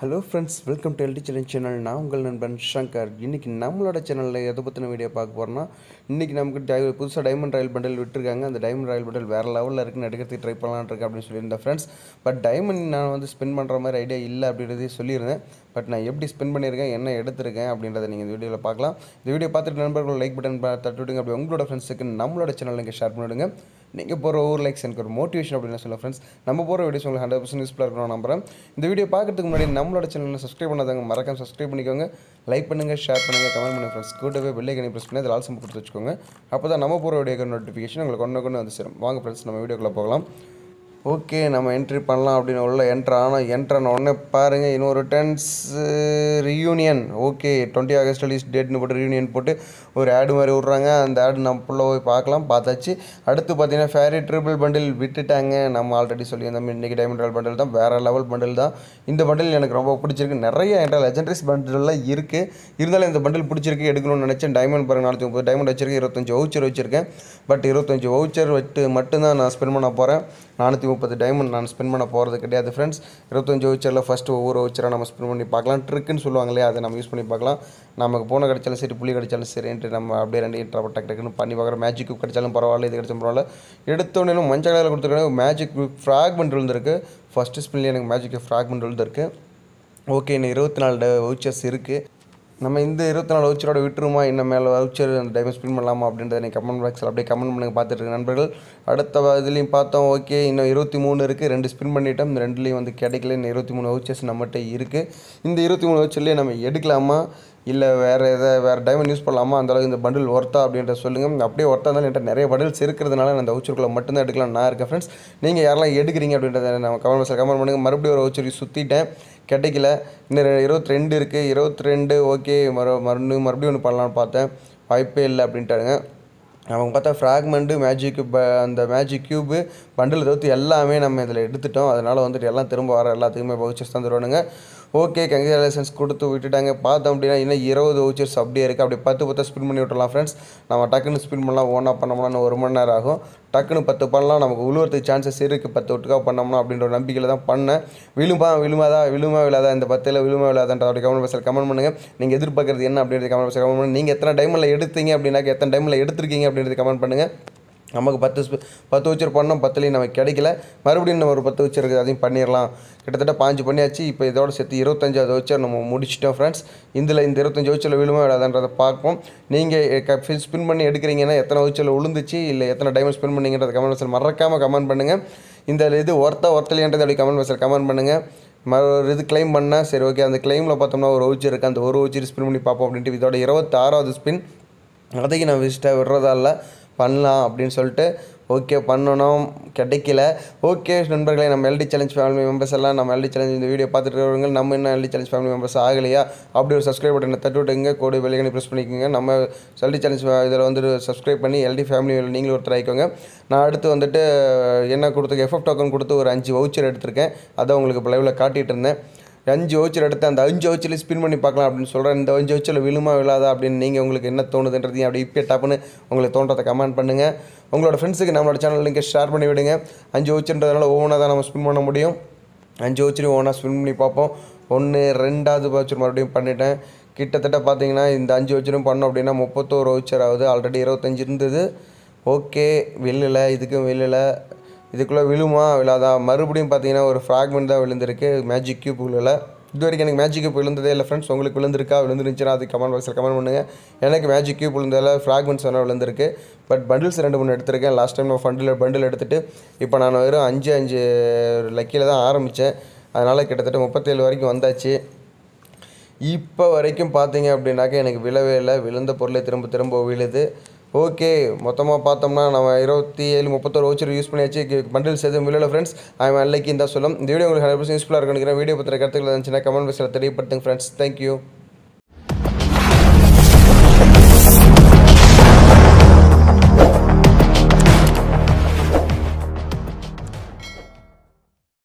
hello friends welcome to LD challenge channel நான் உங்கள் நண்பன் ஷங்கர் இன்றைக்கி நம்மளோட சேனலில் எதை பற்றின வீடியோ பார்க்க போகிறோம்னா இன்றைக்கி நமக்கு டை புதுசாக டைமண்ட் ராயல் பண்டல் விட்டுருக்காங்க அந்த டைமண்ட் ராயல் பண்டல் வேறு லெவலில் இருக்குன்னு எடுக்கிறதுக்கு ட்ரை பண்ணலான்னு இருக்கு அப்படின்னு சொல்லியிருந்தேன் ஃப்ரெண்ட்ஸ் பட் டைமண்ட் நான் வந்து ஸ்பெண்ட் பண்ணுற மாதிரி ஐடியா இல்லை அப்படின்றதையும் சொல்லியிருந்தேன் பட் நான் எப்படி ஸ்பெண்ட் பண்ணியிருக்கேன் என்ன எடுத்திருக்கேன் அப்படின்றத நீங்கள் இந்த வீடியோவில் பார்க்கலாம் இந்த வீடியோ பார்த்துட்டு நண்பர்கள் லைக் பட்டன் தட்டி விடுங்க அப்படி உங்களோட ஃப்ரெண்ட்ஸுக்கு நம்மளோட சேனல் நீங்கள் ஷேர் பண்ணிவிடுங்க நீங்கள் போகிற ஒவ்வொரு லைக்ஸ் எனக்கு ஒரு மோட்டிவேஷன் அப்படின்னு சொல்ல ஃப்ரெண்ட்ஸ் நம்ம போகிற வீடியோஸ் உங்களுக்கு ஹண்ட்ரட் பர்சன்ட் யூஸ்ஃபுல்லாக இருக்கணும் நம்புறேன் இந்த வீடியோ பார்க்கறதுக்கு முன்னாடி நம்மளோட சேனலில் சப்ஸ்கிரைப் பண்ணாதவங்க மறக்காம சப்ஸ்கிரைப் பண்ணிக்கோங்க லைக் பண்ணுங்கள் ஷேர் பண்ணுங்கள் கமெண்ட் பண்ணுங்கள் ஃப்ரெண்ட்ஸ் கூட்டவே பெல்லைக்கனை ப்ரெஸ் பண்ணி அதில் ஆல்சம் கொடுத்து வச்சுக்கோங்க அப்போ தான் நம்ம போகிற வீடியோ நோட்டிஃபிகேஷன் உங்களுக்கு ஒன்று கொண்டு வந்து சேரும் வாங்க ஃப்ரெண்ட்ஸ் நம்ம வீடியோக்குள்ளே போகலாம் ஓகே நம்ம என்ட்ரி பண்ணலாம் அப்படின்னு உள்ள என்ட்ரு ஆனால் என்ட்ரான உடனே பாருங்கள் இன்னொரு டென்ஸ் reunion okay twenty August release டேட்னு போட்டு ரியூனியன் போட்டு ஒரு ஆடு மாதிரி விட்றாங்க அந்த ஆடு நம்ம ஃபுல்லாக போய் பார்க்கலாம் பார்த்தாச்சு அடுத்து பார்த்தீங்கன்னா ஃபேரி ட்ரிபிள் பண்டில் விட்டுட்டாங்க நம்ம ஆல்ரெடி சொல்லியிருந்தோம் இன்றைக்கி டைமண்ட் ராயல் பண்டில் தான் வேறு லெவல் பண்டில் தான் இந்த பண்டில் எனக்கு ரொம்ப பிடிச்சிருக்கு நிறைய என்கிட்ட லெஜண்டரிஸ் பண்டில்லாம் இருக்குது இருந்தாலும் இந்த பண்டில் பிடிச்சிருக்கு எடுக்கணும்னு நினச்சேன் டைமண்ட் பாருங்க நானூற்றி முப்பது டைமண்ட் வச்சிருக்கேன் இருபத்தஞ்சி வவுச்சர் வச்சுருக்கேன் பட் இருபத்தஞ்சி வவுச்சர் விட்டு மட்டும்தான் நான் ஸ்பெண்ட் பண்ண போகிறேன் நானூற்றி முப்பது டைமண்ட் நான் ஸ்பெண்ட் பண்ண போகிறது கிடையாது ஃப்ரெண்ட்ஸ் இருபத்தஞ்சி வவுச்சரில் ஃபஸ்ட்டு ஒவ்வொரு வவுச்சராக நம்ம ஸ்பெண்ட் பண்ணி பார்க்கலாம் ட்ரிக்குன்னு சொல்லுவாங்க இல்லையா அதை நம்ம யூஸ் பண்ணி பார்க்கலாம் நமக்கு போன கிடைச்சாலும் சரி புள்ளி கிடைச்சாலும் சரின்ட்டு நம்ம அப்படியே ரெண்டு இன்ட்ரா டக்கு டக்குன்னு பண்ணி பார்க்குறோம் மேஜிக் கிடைச்சாலும் பரவாயில்ல இது கிடைச்சாலும் பரவாயில்ல எடுத்தோடனே மஞ்சள் கலரில் கொடுத்துருக்காங்க மேஜிக் ஃப்ராக்மெண்ட் விழுந்திருக்கு ஃபஸ்ட்டு ஸ்பின்லேயே எனக்கு மேஜிக் ஃப்ராக்மெண்ட் விழுந்திருக்கு ஓகே இன்னும் இருபத்தி நாலு வவுச்சர்ஸ் இருக்குது நம்ம இந்த இருபத்தி நாலு வவுச்சரோட விட்டுருமா இன்னும் மேலே வவுச்சர் அந்த டைம் ஸ்பின் பண்ணலாமா அப்படின்றத நீங்கள் கமெண்ட் பாக்ஸில் அப்படியே கமெண்ட் பண்ணுங்க பார்த்துட்டு இருக்க நண்பர்கள் அடுத்த இதுலேயும் பார்த்தோம் ஓகே இன்னும் இருபத்தி மூணு இருக்குது ரெண்டு ஸ்பின் பண்ணிட்டோம் இந்த ரெண்டுலேயும் வந்து கிடைக்கல இன்னும் இருபத்தி மூணு வவுச்சர்ஸ் நம்மகிட்ட இருக்குது இந்த இருபத்தி மூணு வவுச்சர்லேயே நம்ம எடுக்கலாமா இல்லை வேறு எதை வேறு டைமண்ட் யூஸ் பண்ணலாமா அந்தளவுக்கு இந்த பண்டில் ஒர்த்தா அப்படின்றத சொல்லுங்கள் அப்படியே ஒர்த்தா இருந்தாலும் என்கிட்ட நிறைய பண்டில்ஸ் இருக்கிறதுனால நான் அந்த வவுச்சருக்குள்ளே மட்டும்தான் எடுக்கலாம் நான் இருக்கேன் ஃப்ரெண்ட்ஸ் நீங்கள் யாரெல்லாம் எடுக்கிறீங்க அப்படின்றத நம்ம கமெண்ட் பாக்ஸில் கமெண்ட் பண்ணுங்கள் மறுபடியும் ஒரு வவுச்சர் சுற்றிட்டேன் கிடைக்கல இன்னும் ரெ- இருபத்தி ரெண்டு இருக்குது இருபத்தி ரெண்டு ஓகே மறு மறுபடியும் மறுபடியும் ஒன்று பண்ணலான்னு பார்த்தேன் வாய்ப்பே இல்லை அப்படின்ட்டாங்க அவங்க பார்த்தா ஃப்ராக்மெண்ட்டு மேஜிக் ப அந்த மேஜிக் க்யூபு பண்டில் தவிர்த்து எல்லாமே நம்ம இதில் எடுத்துட்டோம் அதனால் வந்துட்டு எல்லாம் திரும்ப வர எல்லாத்துக்குமே வவுச்சர்ஸ் தந்துடுவானுங்க ஓகே கங்க்ராச்சுலேஷன்ஸ் கொடுத்து விட்டுட்டாங்க பார்த்தோம் அப்படின்னா இன்னும் இருபது வவுச்சர்ஸ் அப்படியே இருக்குது அப்படி பத்து பத்து ஸ்பின் பண்ணி விட்டுறலாம் ஃப்ரெண்ட்ஸ் நம்ம டக்குன்னு ஸ்பின் பண்ணலாம் ஓனாக பண்ணோம்னா இன்னும் ஒரு மணி நேரம் ஆகும் டக்குன்னு பத்து பண்ணலாம் நமக்கு உழுவுறதுக்கு சான்சஸ் இருக்குது பத்து ஒட்டுக்கா பண்ணோம்னா அப்படின்ற ஒரு நம்பிக்கையில் தான் பண்ணேன் விழுமா விழுமாதா விழுமா விழாதா இந்த பத்தில் விழுமா விழாதான்ற அப்படி கமெண்ட் பாக்ஸில் கமெண்ட் பண்ணுங்கள் நீங்கள் எதிர்பார்க்குறது என்ன அப்படின்றது கமெண்ட் பாக்ஸில் கமெண்ட் பண்ணுங்கள் நீங்கள் எத்தனை டைமில் எடுத்தீங்க அப்படின்னாக்க எத்தனை டைமில் எடுத்திருக்கீங்க அப்படின்றது கமெண்ட் பண்ணுங்கள் நமக்கு பத்து ஸ்பி- பத்து வச்சர் பண்ணோம் பத்துலேயும் நமக்கு கிடைக்கல மறுபடியும் நம்ம ஒரு பத்து வச்சர் இருக்குது அதையும் பண்ணிடலாம் கிட்டத்தட்ட பாஞ்சு பண்ணியாச்சு இப்போ இதோட சேர்த்து இருபத்தஞ்சாவது வச்சர் நம்ம முடிச்சிட்டோம் ஃப்ரெண்ட்ஸ் இதில் இந்த இருபத்தஞ்சு வச்சரில் விழுமா விடாதான்றதை பார்ப்போம் நீங்கள் ஸ்பின் பண்ணி எடுக்கிறீங்கன்னா எத்தனை வச்சரில் விழுந்துச்சு இல்லை எத்தனை டைம் ஸ்பின் பண்ணீங்கன்றத கமெண்ட் பாக்ஸில் மறக்காமல் கமெண்ட் பண்ணுங்கள் இந்த இது ஒர்த்தா ஒர்த்தலையன்றது அப்படி கமெண்ட் பாக்ஸில் கமெண்ட் பண்ணுங்கள் மறு ஒரு இது க்ளைம் பண்ணால் சரி ஓகே அந்த க்ளைமில் பார்த்தோம்னா ஒரு வவுச்சர் இருக்குது அந்த ஒரு வவுச்சர் ஸ்பின் பண்ணி பார்ப்போம் அப்படின்ட்டு இதோட இருபத்தாறாவது ஸ்பின் அதைக்கு நான் விசிட்டாக விடுறதா இல்லை பண்ணலாம் அப்படின்னு சொல்லிட்டு ஓகே பண்ணணும் கிடைக்கல ஓகே நண்பர்களே நம்ம எல்டி சேலஞ்ச் ஃபேமிலி மெம்பர்ஸ் எல்லாம் நம்ம எல்டி சேலஞ்ச் இந்த வீடியோ பார்த்துட்டு இருக்கிறவங்க நம்ம இன்னும் எல்டி சேலஞ்ச் ஃபேமிலி மெம்பர்ஸ் ஆகலையா அப்படி ஒரு சப்ஸ்கிரைப் பட்டனை தட்டி விட்டுங்க கோடி வெளியே ப்ரெஸ் பண்ணிக்கோங்க நம்ம எல்டி சேலஞ்ச் இதில் வந்து சப்ஸ்கிரைப் பண்ணி எல்டி ஃபேமிலியில் நீங்களும் ஒருத்தர் ஆகிக்கோங்க நான் அடுத்து வந்துட்டு என்ன கொடுத்து எஃப்எஃப் டோக்கன் கொடுத்து ஒரு அஞ்சு வவுச்சர் எடுத்திருக்கேன் அதை உங்களுக்கு இப்போ லைவில் காட்டிகிட்டு இருந்தேன் அஞ்சு வவுச்சர் எடுத்து அந்த அஞ்சு வவுச்சரில் ஸ்பின் பண்ணி பார்க்கலாம் அப்படின்னு சொல்கிறேன் இந்த அஞ்சு வவுச்சரில் விழுமா விழாதா அப்படின்னு நீங்கள் உங்களுக்கு என்ன தோணுதுன்றதையும் அப்படி இப்போ டப்புன்னு உங்களுக்கு தோன்றதை கமெண்ட் பண்ணுங்கள் உங்களோட ஃப்ரெண்ட்ஸுக்கு நம்மளோட சேனல் லிங்கை ஷேர் பண்ணி விடுங்க அஞ்சு வவுச்சர்ன்றதுனால ஒவ்வொன்றா தான் நம்ம ஸ்பின் பண்ண முடியும் அஞ்சு வவுச்சரையும் ஒவ்வொன்றா ஸ்பின் பண்ணி பார்ப்போம் ஒன்று ரெண்டாவது வவுச்சர் மறுபடியும் பண்ணிட்டேன் கிட்டத்தட்ட பார்த்தீங்கன்னா இந்த அஞ்சு வவுச்சரும் பண்ணோம் அப்படின்னா முப்பத்தோரு வவுச்சர் ஆகுது ஆல்ரெடி இருபத்தஞ்சு இருந்தது ஓகே வெளில இதுக்கும் வெளில இதுக்குள்ளே விழுமா விழாதா மறுபடியும் பார்த்தீங்கன்னா ஒரு ஃப்ராக்மெண்ட் தான் விழுந்திருக்கு மேஜிக் கியூப் விழல இது வரைக்கும் எனக்கு மேஜிக் கியூப் விழுந்ததே இல்லை ஃப்ரெண்ட்ஸ் உங்களுக்கு விழுந்திருக்கா விழுந்துருந்துச்சுன்னா அது கமெண்ட் பாக்ஸில் கமெண்ட் பண்ணுங்கள் எனக்கு மேஜிக் கியூப் விழுந்ததில் ஃப்ராக்மெண்ட்ஸ் வேணால் விழுந்திருக்கு பட் பண்டில்ஸ் ரெண்டு மூணு எடுத்திருக்கேன் லாஸ்ட் டைம் நான் ஃபண்டில் பண்டில் எடுத்துகிட்டு இப்போ நான் வெறும் அஞ்சு அஞ்சு லக்கியில் தான் ஆரம்பித்தேன் அதனால் கிட்டத்தட்ட முப்பத்தேழு வரைக்கும் வந்தாச்சு இப்போ வரைக்கும் பார்த்தீங்க அப்படின்னாக்க எனக்கு விழவே இல்லை விழுந்த பொருளே திரும்ப திரும்ப விழுது ஓகே மொத்தமாக பார்த்தோம்னா நம்ம இருபத்தி ஏழு முப்பத்தொரு வச்சு யூஸ் பண்ணியாச்சு பண்டில்ஸ் எதுவும் விழல ஃப்ரெண்ட்ஸ் அவன் அல்லைக்கு தான் சொல்லும் இந்த வீடியோ உங்களுக்கு ஹண்ட்ரட் பர்சன்ட் யூஸ்ஃபுல்லாக இருக்குன்னு நினைக்கிறேன் வீடியோ பற்றின கருத்துக்கள் இருந்துச்சுன்னா கமெண்ட் பாக்ஸில் தெரியப்படுத்துங்க ஃப்ரெண்ட்ஸ் தேங்க்யூ